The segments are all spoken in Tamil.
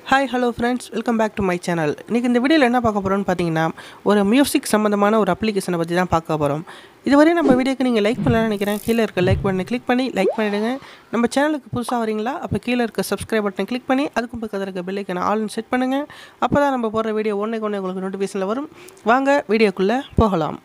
hi hello friends welcome back to my channel இன்றைக்கி இந்த வீடியோவில் என்ன பார்க்க போகிறோம்னு பார்த்தீங்கன்னா ஒரு மியூசிக் சம்மந்தமான ஒரு அப்ளிகேஷனை பற்றி தான் பார்க்க போகிறோம் இதுவரை நம்ம வீடியோக்கு நீங்கள் லைக் பண்ணலாம்னு நினைக்கிறேன் கீழே இருக்க லைக் பட்டனை கிளிக் பண்ணி லைக் பண்ணிவிடுங்க நம்ம சேனலுக்கு புதுசாக வரீங்களா அப்போ கீழே இருக்க சப்ஸ்கிரைப் பட்டனை கிளிக் பண்ணி அதுக்கும் பக்கத்தில் இருக்க பெல்லைக்கான ஆல்னு செட் பண்ணுங்கள் அப்போ தான் நம்ம போடுற வீடியோ ஒன்றே ஒன்று உங்களுக்கு நோட்டிஃபிகேஷனில் வரும் வாங்க வீடியோக்குள்ளே போகலாம்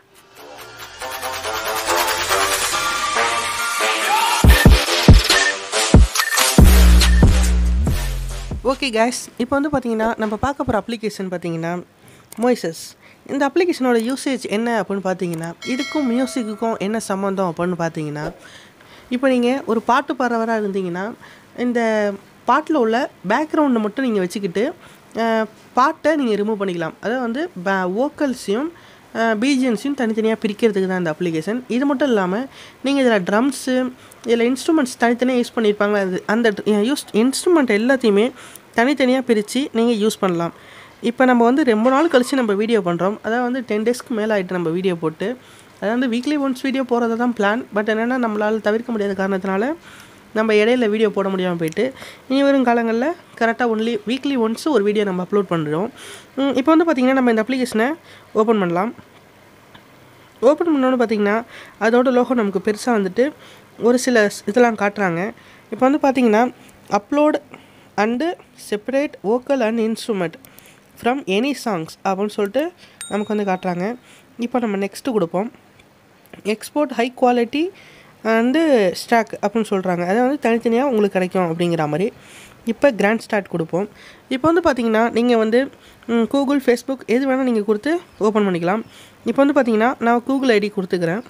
ஓகே கேஸ் இப்போ வந்து பார்த்தீங்கன்னா நம்ம பார்க்க போகிற அப்ளிகேஷன் பார்த்தீங்கன்னா மொய்சஸ் இந்த அப்ளிகேஷனோட யூசேஜ் என்ன அப்படின்னு பார்த்தீங்கன்னா இதுக்கும் மியூசிக்குக்கும் என்ன சம்மந்தம் அப்படின்னு பார்த்தீங்கன்னா இப்போ நீங்கள் ஒரு பாட்டு பாடுறவராக இருந்தீங்கன்னா இந்த பாட்டில் உள்ள பேக்ரவுண்டை மட்டும் நீங்கள் வச்சுக்கிட்டு அஹ், பாட்டை நீங்கள் ரிமூவ் பண்ணிக்கலாம் அதாவது வந்து வோக்கல்ஸையும் பிஜிஎன்ஸையும் தனித்தனியாக பிரிக்கிறதுக்கு தான் இந்த அப்ளிகேஷன் இது மட்டும் இல்லாமல் நீங்கள் இதில் ட்ரம்ஸு இதில் இன்ஸ்ட்ருமெண்ட்ஸ் தனித்தனியாக யூஸ் பண்ணியிருப்பாங்களா அது அந்த யூஸ் இன்ஸ்ட்ருமெண்ட் எல்லாத்தையுமே தனித்தனியாக பிரித்து நீங்கள் யூஸ் பண்ணலாம் இப்போ நம்ம வந்து ரொம்ப நாள் கழித்து நம்ம வீடியோ பண்ணுறோம் அதாவது வந்து டென் டேஸ்க்கு மேலே ஆகிட்டு நம்ம வீடியோ போட்டு அதாவது வந்து வீக்லி ஒன்ஸ் வீடியோ போகிறது தான் பிளான் பட் என்னென்னா நம்மளால் தவிர்க்க முடியாத காரணத்தினால நம்ம இடையில வீடியோ போட முடியாமல் போயிட்டு இனி வரும் காலங்களில் கரெக்டாக ஒன்லி வீக்லி ஒன்ஸ் ஒரு வீடியோ நம்ம அப்லோட் பண்ணுறோம் இப்போ வந்து பார்த்திங்கன்னா நம்ம இந்த அப்ளிகேஷனை ஓப்பன் பண்ணலாம் ஓப்பன் பண்ணோன்னு பார்த்தீங்கன்னா அதோட லோகோ நமக்கு பெருசாக வந்துட்டு ஒரு சில ஸ்- இதெல்லாம் காட்டுறாங்க இப்போ வந்து பார்த்தீங்கன்னா upload and separate vocal and instrument from any songs அப்படின்னு சொல்லிட்டு நமக்கு வந்து காட்டுறாங்க இப்போ நம்ம நெக்ஸ்ட்டு கொடுப்போம் export high quality and stock அப்படின்னு சொல்கிறாங்க அதை வந்து தனித்தனியாக உங்களுக்கு கிடைக்கும் அப்படிங்கிற மாதிரி இப்போ கிராண்ட் ஸ்டார்ட் கொடுப்போம் இப்போ வந்து பார்த்தீங்கன்னா நீங்கள் வந்து ம், கூகுள் ஃபேஸ்புக் எது வேணால் நீங்கள் கொடுத்து ஓப்பன் பண்ணிக்கலாம் இப்போ வந்து பார்த்தீங்கன்னா நான் கூகுள் ஐடி கொடுத்துக்கிறேன்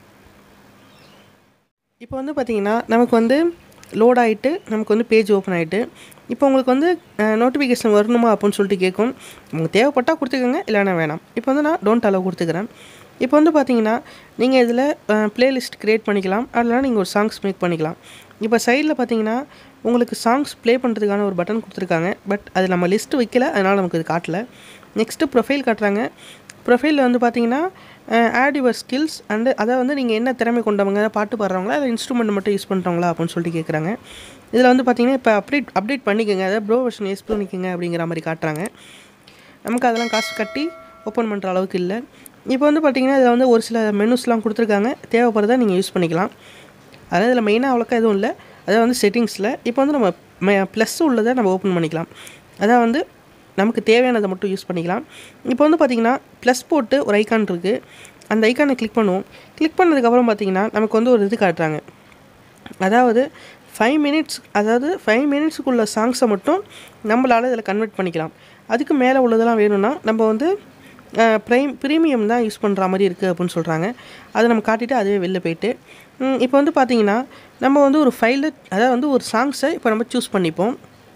இப்போ வந்து பார்த்தீங்கன்னா நமக்கு வந்து லோட் ஆகிட்டு நமக்கு வந்து பேஜ் ஓப்பன் ஆகிட்டு இப்போ உங்களுக்கு வந்து நோட்டிஃபிகேஷன் வரணுமா அப்படின்னு சொல்லிட்டு கேட்கும் உங்களுக்கு தேவைப்பட்டால் கொடுத்துக்கோங்க இல்லைன்னா வேணாம் இப்போ வந்து நான் டோன்ட் அலோவ் கொடுத்துக்கிறேன் இப்போ வந்து பார்த்தீங்கன்னா நீங்கள் இதில் பிளேலிஸ்ட் க்ரியேட் பண்ணிக்கலாம் அதெல்லாம் நீங்கள் ஒரு சாங்ஸ் மேக் பண்ணிக்கலாம் இப்போ சைடில் பார்த்தீங்கன்னா உங்களுக்கு சாங்ஸ் ப்ளே பண்ணுறதுக்கான ஒரு பட்டன் கொடுத்துருக்காங்க பட் அது நம்ம லிஸ்ட் வைக்கல அதனால் நமக்கு இது காட்டல நெக்ஸ்ட்டு ப்ரொஃபைல் காட்டுறாங்க ப்ரொஃபைலில் வந்து பார்த்தீங்கன்னா ஆட் யுவர் ஸ்கில்ஸ் அண்டு அதை வந்து நீங்கள் என்ன திறமை கொண்டவங்க அதாவது பாட்டு பாடுறவங்களா இல்லை இன்ஸ்ட்ருமெண்ட் மட்டும் யூஸ் பண்ணுறவங்களா அப்படின்னு சொல்லிட்டு கேட்குறாங்க இதில் வந்து பார்த்தீங்கன்னா இப்போ அப்டேட் அப்டேட் பண்ணிக்கோங்க அதாவது ப்ரோ வெர்ஷன் யூஸ் பண்ணிக்கோங்க அப்படிங்கிற மாதிரி காட்டுறாங்க நமக்கு அதெல்லாம் காசு கட்டி ஓப்பன் பண்ணுற அளவுக்கு இல்லை இப்போ வந்து பார்த்தீங்கன்னா இதில் வந்து ஒரு சில மெனுஸ்லாம் கொடுத்துருக்காங்க தேவைப்படுறதா நீங்கள் யூஸ் பண்ணிக்கலாம் அதாவது இதில் மெயினாக அவ்வளோக்கா எதுவும் இல்லை அதாவது வந்து செட்டிங்ஸில் இப்போ வந்து நம்ம ப்ளஸ் உள்ளதை நம்ம ஓப்பன் பண்ணிக்கலாம் அதாவது வந்து நமக்கு தேவையானதை மட்டும் யூஸ் பண்ணிக்கலாம் இப்போ வந்து பார்த்திங்கன்னா ப்ளஸ் போட்டு ஒரு ஐக்கான் இருக்குது அந்த ஐக்கானை கிளிக் பண்ணுவோம் கிளிக் பண்ணதுக்கப்புறம் பார்த்தீங்கன்னா நமக்கு வந்து ஒரு இது காட்டுறாங்க அதாவது ஃபைவ் மினிட்ஸ் அதாவது ஃபைவ் மினிட்ஸுக்குள்ள சாங்ஸை மட்டும் நம்மளால் இதில் கன்வெர்ட் பண்ணிக்கலாம் அதுக்கு மேலே உள்ளதெல்லாம் வேணும்னா நம்ம வந்து ப்ரைம் ப்ரீமியம் தான் யூஸ் பண்ணுற மாதிரி இருக்குது அப்படின்னு சொல்கிறாங்க அதை நம்ம காட்டிட்டு அதுவே வெளில போயிட்டு ம், இப்போ வந்து பார்த்தீங்கன்னா நம்ம வந்து ஒரு ஃபைலில் அதாவது வந்து ஒரு சாங்ஸை இப்போ நம்ம சூஸ் பண்ணிப்போம்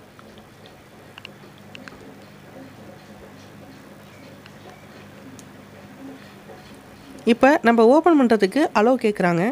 இப்போ நம்ம ஓப்பன் பண்ணுறதுக்கு அலோவ் கேட்குறாங்க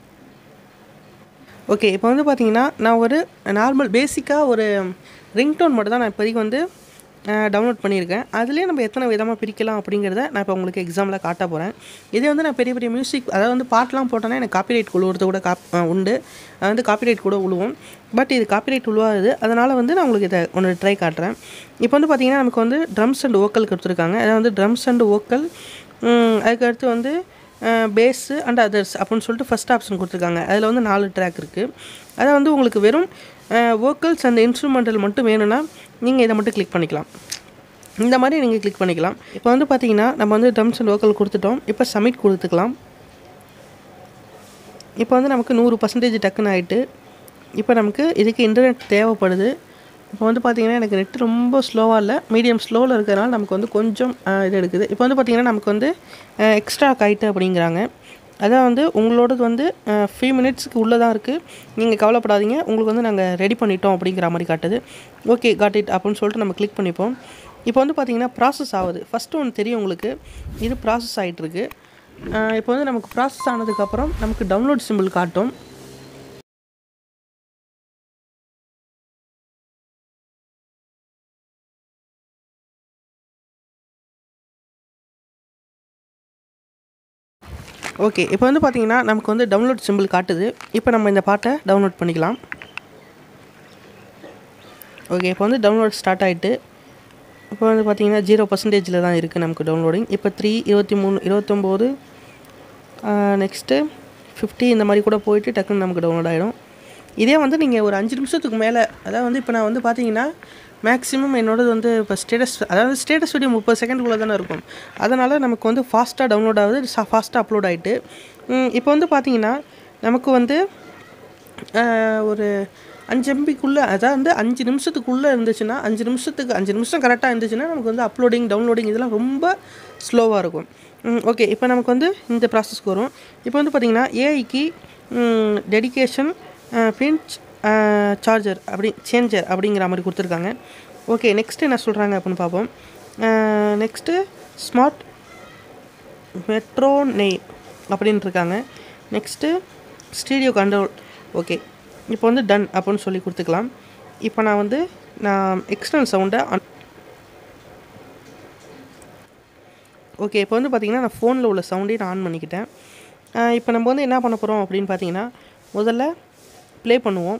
ஓகே இப்போ வந்து பார்த்தீங்கன்னா நான் ஒரு நார்மல் பேசிக்காக ஒரு ரிங்டோன் மட்டும் தான் நான் இப்போதைக்கு வந்து டவுன்லோட் பண்ணியிருக்கேன் அதுலேயே நம்ம எத்தனை விதமாக பிரிக்கலாம் அப்படிங்கிறத நான் இப்போ உங்களுக்கு எக்ஸாம்பிள் காட்ட போகிறேன் இதே வந்து நான் பெரிய பெரிய மியூசிக் அதாவது வந்து பாட்டெலாம் போட்டோன்னா எனக்கு காப்பிரைட் உழுவுறது கூட காப் அஹ் உண்டு அது வந்து காப்பிரைட் கூட உழுவும் பட் இது காப்பிரைட் உழுவாது அதனால் வந்து நான் உங்களுக்கு இதை ஒன்று ட்ரை காட்டுறேன் இப்போ வந்து பார்த்தீங்கன்னா நமக்கு வந்து ட்ரம்ஸ் அண்ட் ஓக்கல் கொடுத்துருக்காங்க அதாவது வந்து ட்ரம்ஸ் அண்ட் ஓக்கல் அதுக்கடுத்து வந்து பேஸு அண்ட் அதர்ஸ் அப்படின்னு சொல்லிட்டு ஃபஸ்ட் ஆப்ஷன் கொடுத்துருக்காங்க அதில் வந்து நாலு ட்ராக் இருக்குது அதை வந்து உங்களுக்கு வெறும் வோக்கல்ஸ் அண்ட் இன்ஸ்ட்ருமெண்டல் மட்டும் வேணும்னா நீங்கள் இதை மட்டும் கிளிக் பண்ணிக்கலாம் இந்த மாதிரி நீங்கள் கிளிக் பண்ணிக்கலாம் இப்போ வந்து பார்த்தீங்கன்னா நம்ம வந்து ட்ரம்ஸ் அண்ட் வோக்கல் கொடுத்துட்டோம் இப்போ சப்மிட் கொடுத்துக்கலாம் இப்போ வந்து நமக்கு நூறு பர்சன்டேஜ் டக்குன்னு ஆகிட்டு இப்போ நமக்கு இதுக்கு இன்டர்நெட் தேவைப்படுது இப்போ வந்து பார்த்தீங்கன்னா எனக்கு நெட் ரொம்ப ஸ்லோவாக இல்லை மீடியம் ஸ்லோவில் இருக்கிறனால நமக்கு வந்து கொஞ்சம் ஆஹ், இது எடுக்குது இப்போ வந்து பார்த்தீங்கன்னா நமக்கு வந்து எக்ஸ்ட்ரா ஆயிட்டு அப்படிங்கிறாங்க அதான் வந்து உங்களோடது வந்து ஃபியூ மினிட்ஸ்க்கு உள்ளே தான் இருக்குது நீங்கள் கவலைப்படாதீங்க உங்களுக்கு வந்து நாங்கள் ரெடி பண்ணிட்டோம் அப்படிங்கிற மாதிரி காட்டுது ஓகே காட் இட் அப்படின்னு சொல்லிட்டு நம்ம கிளிக் பண்ணிப்போம் இப்போ வந்து பார்த்தீங்கன்னா ப்ராசஸ் ஆகுது ஃபஸ்ட்டு ஒன்று தெரியும் உங்களுக்கு இது ப்ராசஸ் ஆகிட்டுருக்கு இப்போ வந்து நமக்கு ப்ராசஸ் ஆனதுக்கப்புறம் நமக்கு டவுன்லோட் சிம்பிள் காட்டும் ஓகே இப்போ வந்து பார்த்தீங்கன்னா நமக்கு வந்து டவுன்லோட் சிம்பிள் காட்டுது இப்போ நம்ம இந்த பாட்டை டவுன்லோட் பண்ணிக்கலாம் ஓகே இப்போ வந்து டவுன்லோட் ஸ்டார்ட் ஆகிட்டு இப்போ வந்து பார்த்தீங்கன்னா ஜீரோ பர்சன்டேஜில் தான் இருக்குது நமக்கு டவுன்லோடிங் இப்போ த்ரீ இருபத்தி மூணு இருபத்தொம்போது நெக்ஸ்ட்டு ஃபிஃப்டி இந்த மாதிரி கூட போயிட்டு டக்குன்னு நமக்கு டவுன்லோட் ஆகிடும் இதே வந்து நீங்கள் ஒரு அஞ்சு நிமிஷத்துக்கு மேலே அதாவது வந்து இப்போ நான் வந்து பார்த்தீங்கன்னா மேக்ஸிமம் என்னோடது வந்து இப்போ ஸ்டேட்டஸ் அதாவது ஸ்டேட்டஸ் வீடியோ முப்பது செகண்டுக்குள்ளே தானே இருக்கும் அதனால் நமக்கு வந்து ஃபாஸ்ட்டாக டவுன்லோட் ஆகுது ஃபாஸ்ட்டாக அப்லோட் ஆகிட்டு இப்போ வந்து பார்த்தீங்கன்னா நமக்கு வந்து ஆஹ், ஒரு அஞ்சு எம்பிக்குள்ளே அதாவது வந்து அஞ்சு நிமிஷத்துக்குள்ளே இருந்துச்சுன்னா அஞ்சு நிமிஷத்துக்கு அஞ்சு நிமிஷம் கரெக்டாக இருந்துச்சுன்னா நமக்கு வந்து அப்லோடிங் டவுன்லோடிங் இதெல்லாம் ரொம்ப ஸ்லோவாக இருக்கும் ஓகே இப்போ நமக்கு வந்து இந்த ப்ராசஸ்க்கு வரும் இப்போ வந்து பார்த்திங்கன்னா ஏஐக்கு டெடிகேஷன் பிரிண்ட் சார்ஜர் அப்படி சேஞ்சர் அப்படிங்கிற மாதிரி கொடுத்துருக்காங்க ஓகே நெக்ஸ்ட்டு என்ன சொல்கிறாங்க அப்படின்னு பார்ப்போம் நெக்ஸ்ட்டு ஸ்மார்ட் மெட்ரோ நெய் அப்படின்னு இருக்காங்க நெக்ஸ்ட்டு ஸ்டீரியோ கண்ட்ரோல் ஓகே இப்போ வந்து டன் அப்படின்னு சொல்லி கொடுத்துக்கலாம் இப்போ நான் வந்து நான் எக்ஸ்டர்னல் சவுண்டை ஓகே இப்போ வந்து பார்த்தீங்கன்னா நான் ஃபோனில் உள்ள சவுண்டையும் நான் ஆன் பண்ணிக்கிட்டேன் ஆஹ் இப்போ நம்ம வந்து என்ன பண்ண போகிறோம் அப்படின்னு பார்த்தீங்கன்னா முதல்ல ப்ளே பண்ணுவோம்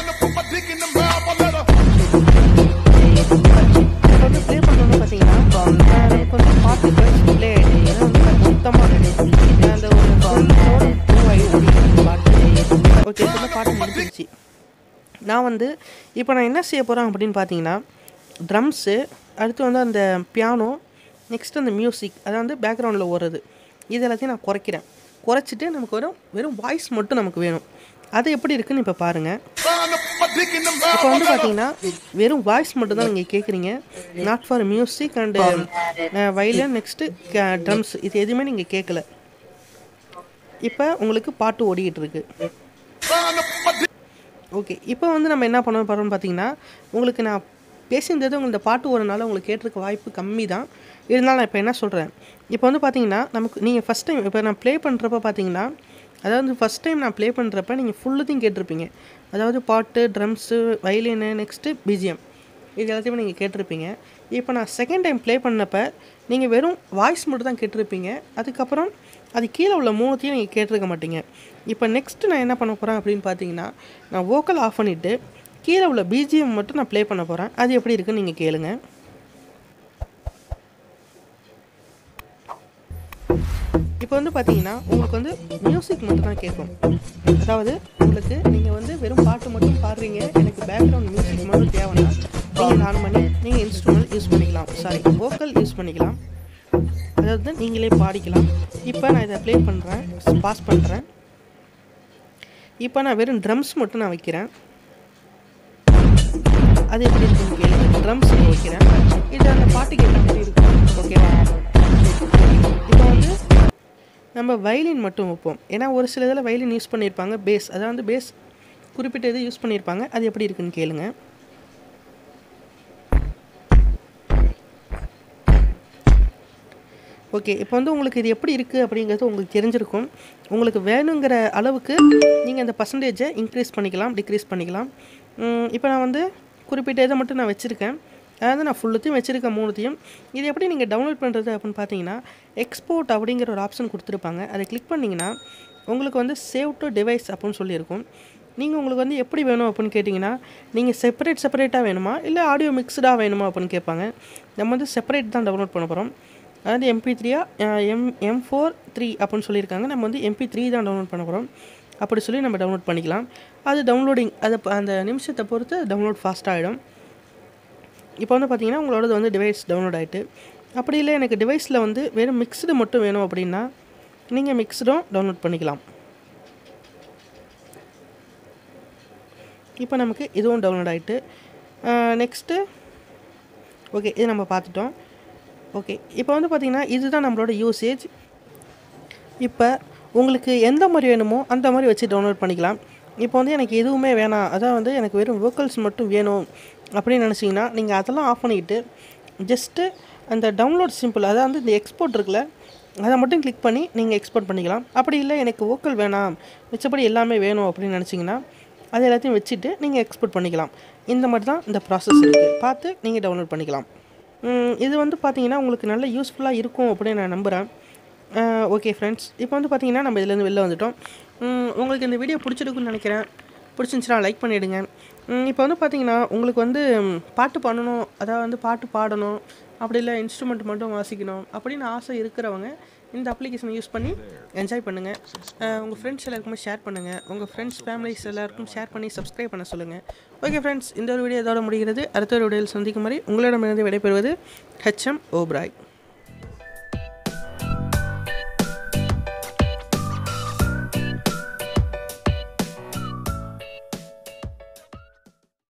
இப்போ வந்து ப்ளே பண்ணணும்னு பார்த்தீங்கன்னா ஆஹ் நமக்கு வந்து பாட்டு ப்ளே ஆகிடுது ஏன்னா வந்து மொத்தமாக அந்த ஒரு ஃபோனோட மூவ் ஆகிடுது பாட்டு ஓகே இப்போ வந்து பாட்டு முடிஞ்சிருச்சு நான் வந்து இப்போ நான் என்ன செய்ய போகிறேன் அப்படின்னு பார்த்தீங்கன்னா ட்ரம்ஸு அடுத்து வந்து அந்த பியானோ நெக்ஸ்ட் அந்த மியூசிக் அதாவது பேக்ரவுண்டில் ஓடுறது இது எல்லாத்தையும் நான் குறைக்கிறேன் குறைச்சிட்டு நமக்கு வெறும் வெறும் வாய்ஸ் மட்டும் நமக்கு வேணும் அது எப்படி இருக்குன்னு இப்போ பாருங்கள் இப்போ வந்து பார்த்தீங்கன்னா வெறும் வாய்ஸ் மட்டும் தான் நீங்கள் கேட்குறீங்க not for music and violin next drums இது எதுவுமே நீங்கள் கேட்கல இப்போ உங்களுக்கு பாட்டு ஓடிக்கிட்டு இருக்கு ஓகே இப்போ வந்து நம்ம என்ன பண்ண போகிறோம்னு பார்த்தீங்கன்னா உங்களுக்கு நான் பேசியிருந்தது உங்களுக்கு இந்த பாட்டு வரனால உங்களுக்கு கேட்டிருக்க வாய்ப்பு கம்மி தான் இருந்தாலும் நான் இப்போ என்ன சொல்கிறேன் இப்போ வந்து பார்த்தீங்கன்னா நமக்கு நீங்கள் ஃபஸ்ட் டைம் இப்போ நான் ப்ளே பண்ணுறப்ப பார்த்தீங்கன்னா அதாவது ஃபஸ்ட் டைம் நான் ப்ளே பண்ணுறப்ப நீங்கள் ஃபுல்லுத்தையும் கேட்டிருப்பீங்க அதாவது பாட்டு ட்ரம்ஸு வயலினு நெக்ஸ்ட்டு பிஜிஎம் இது எல்லாத்தையுமே நீங்கள் கேட்டிருப்பீங்க இப்போ நான் செகண்ட் டைம் ப்ளே பண்ணப்போ நீங்கள் வெறும் வாய்ஸ் மட்டும் தான் கேட்டிருப்பீங்க அதுக்கப்புறம் அது கீழே உள்ள மூணுத்தையும் நீங்கள் கேட்டிருக்க மாட்டீங்க இப்போ நெக்ஸ்ட்டு நான் என்ன பண்ண போகிறேன் அப்படின்னு பார்த்தீங்கன்னா நான் வோக்கல் ஆஃப் பண்ணிவிட்டு கீழே உள்ள பிஜிஎம் மட்டும் நான் ப்ளே பண்ண போகிறேன் அது எப்படி இருக்குன்னு நீங்கள் கேளுங்க இப்போ வந்து பார்த்தீங்கன்னா உங்களுக்கு வந்து மியூசிக் மட்டும் தான் கேட்கும் அதாவது உங்களுக்கு நீங்கள் வந்து வெறும் பாட்டு மட்டும் பாடுறீங்க எனக்கு பேக்ரவுண்ட் மியூசிக் மட்டும் தேவைன்னா நீங்கள் ஆன் பண்ணி நீங்கள் இன்ஸ்ட்ருமெண்ட் யூஸ் பண்ணிக்கலாம் சாரி வோக்கல் யூஸ் பண்ணிக்கலாம் அதாவது நீங்களே பாடிக்கலாம் இப்போ நான் இதை ப்ளே பண்ணுறேன் பாஸ் பண்ணுறேன் இப்போ நான் வெறும் ட்ரம்ஸ் மட்டும் நான் வைக்கிறேன் அது எப்படி இருக்குன்னு கேளுங்க ட்ரம்ஸ் வைக்கிறேன் இது அந்த பாட்டுக்கு ஏற்ற மாதிரி இருக்கும் ஓகேவா இப்போ வந்து நம்ம வயலின் மட்டும் வைப்போம் ஏன்னா ஒரு சில இதில் வயலின் யூஸ் பண்ணியிருப்பாங்க பேஸ் அதாவது பேஸ் குறிப்பிட்ட இது யூஸ் பண்ணியிருப்பாங்க அது எப்படி இருக்குன்னு கேளுங்க ஓகே இப்போ வந்து உங்களுக்கு இது எப்படி இருக்குது அப்படிங்கிறது உங்களுக்கு தெரிஞ்சிருக்கும் உங்களுக்கு வேணுங்கிற அளவுக்கு நீங்கள் அந்த பர்சன்டேஜை இன்க்ரீஸ் பண்ணிக்கலாம் டிக்ரீஸ் பண்ணிக்கலாம் உம், இப்போ நான் வந்து குறிப்பிட்ட இதை மட்டும் நான் வச்சுருக்கேன் அதாவது நான் ஃபுல்லுத்தையும் வச்சுருக்கேன் மூணுத்தையும் இது எப்படி நீங்கள் டவுன்லோட் பண்ணுறது அப்படின்னு பார்த்தீங்கன்னா எக்ஸ்போர்ட் அப்படிங்கிற ஒரு ஆப்ஷன் கொடுத்துருப்பாங்க அதை கிளிக் பண்ணிங்கன்னா உங்களுக்கு வந்து சேவ் டு டிவைஸ் அப்படின்னு சொல்லியிருக்கும் நீங்கள் உங்களுக்கு வந்து எப்படி வேணும் அப்படின்னு கேட்டிங்கன்னா நீங்கள் செப்பரேட் செப்பரேட்டாக வேணுமா இல்லை ஆடியோ மிக்ஸ்டாக வேணுமா அப்படின்னு கேட்பாங்க நம்ம வந்து செப்பரேட் தான் டவுன்லோட் பண்ண போகிறோம் அதாவது எம்பி த்ரீயா எம் எம் ஃபோர் த்ரீ அப்படின்னு சொல்லியிருக்காங்க நம்ம வந்து எம்பி த்ரீ தான் டவுன்லோட் பண்ண போகிறோம் அப்படி சொல்லி நம்ம டவுன்லோட் பண்ணிக்கலாம் அது டவுன்லோடிங் அது ப- அந்த நிமிஷத்தை பொறுத்து டவுன்லோட் ஃபாஸ்ட்டாக ஆகிடும் இப்போ வந்து பார்த்தீங்கன்னா உங்களோடது வந்து டிவைஸ் டவுன்லோட் ஆகிட்டு அப்படி இல்லை எனக்கு டிவைஸில் வந்து வெறும் மிக்ஸ்டு மட்டும் வேணும் அப்படின்னா நீங்கள் மிக்ஸ்டும் டவுன்லோட் பண்ணிக்கலாம் இப்போ நமக்கு இதுவும் டவுன்லோட் ஆகிட்டு நெக்ஸ்ட்டு ஓகே இது நம்ம பார்த்துட்டோம் ஓகே இப்போ வந்து பார்த்திங்கன்னா இதுதான் நம்மளோட யூசேஜ் இப்போ உங்களுக்கு எந்த மாதிரி வேணுமோ அந்த மாதிரி வச்சு டவுன்லோட் பண்ணிக்கலாம் இப்போ வந்து எனக்கு எதுவுமே வேணாம் அதான் வந்து எனக்கு வெறும் வோக்கல்ஸ் மட்டும் வேணும் அப்படின்னு நினச்சிங்கன்னா நீங்கள் அதெல்லாம் ஆஃப் பண்ணிக்கிட்டு ஜஸ்ட்டு அந்த டவுன்லோட் சிம்பிள் அதாவது வந்து இந்த எக்ஸ்போர்ட் இருக்குல்ல அதை மட்டும் கிளிக் பண்ணி நீங்கள் எக்ஸ்போர்ட் பண்ணிக்கலாம் அப்படி இல்லை எனக்கு வோக்கல் வேணாம் மிச்சப்படி எல்லாமே வேணும் அப்படின்னு நினச்சிங்கன்னா அது எல்லாத்தையும் வச்சுட்டு நீங்கள் எக்ஸ்போர்ட் பண்ணிக்கலாம் இந்த மாதிரி தான் இந்த ப்ராசஸ் இருக்குது பார்த்து நீங்கள் டவுன்லோட் பண்ணிக்கலாம் உம், இது வந்து பார்த்தீங்கன்னா உங்களுக்கு நல்ல யூஸ்ஃபுல்லாக இருக்கும் அப்படின்னு நான் நம்புகிறேன் ஓகே ஃப்ரெண்ட்ஸ் இப்போ வந்து பார்த்தீங்கன்னா நம்ம இதுலேருந்து வெளில வந்துட்டோம் உம், உங்களுக்கு இந்த வீடியோ பிடிச்சிருக்குன்னு நினைக்கிறேன் பிடிச்சிருந்துச்சுன்னா லைக் பண்ணிவிடுங்க இப்போ வந்து பார்த்தீங்கன்னா உங்களுக்கு வந்து ம், பாட்டு பண்ணணும் அதாவது வந்து பாட்டு பாடணும் அப்படி இல்லை இன்ஸ்ட்ருமெண்ட் மட்டும் வாசிக்கணும் அப்படின்னு ஆசை இருக்கிறவங்க இந்த அப்ளிகேஷனை யூஸ் பண்ணி என்ஜாய் பண்ணுங்கள் உங்கள் ஃப்ரெண்ட்ஸ் எல்லாருக்குமே ஷேர் பண்ணுங்கள் உங்கள் ஃப்ரெண்ட்ஸ் ஃபேமிலிஸ் எல்லாருக்கும் ஷேர் பண்ணி சப்ஸ்கிரைப் பண்ண சொல்லுங்கள் ஓகே ஃப்ரெண்ட்ஸ் இந்த ஒரு வீடியோ இதோட முடிகிறது அடுத்த ஒரு வீடியோவில் சந்திக்கும் வரை உங்களிடமிருந்து விடைபெறுவது ஹெச்எம் ஓப்ராய்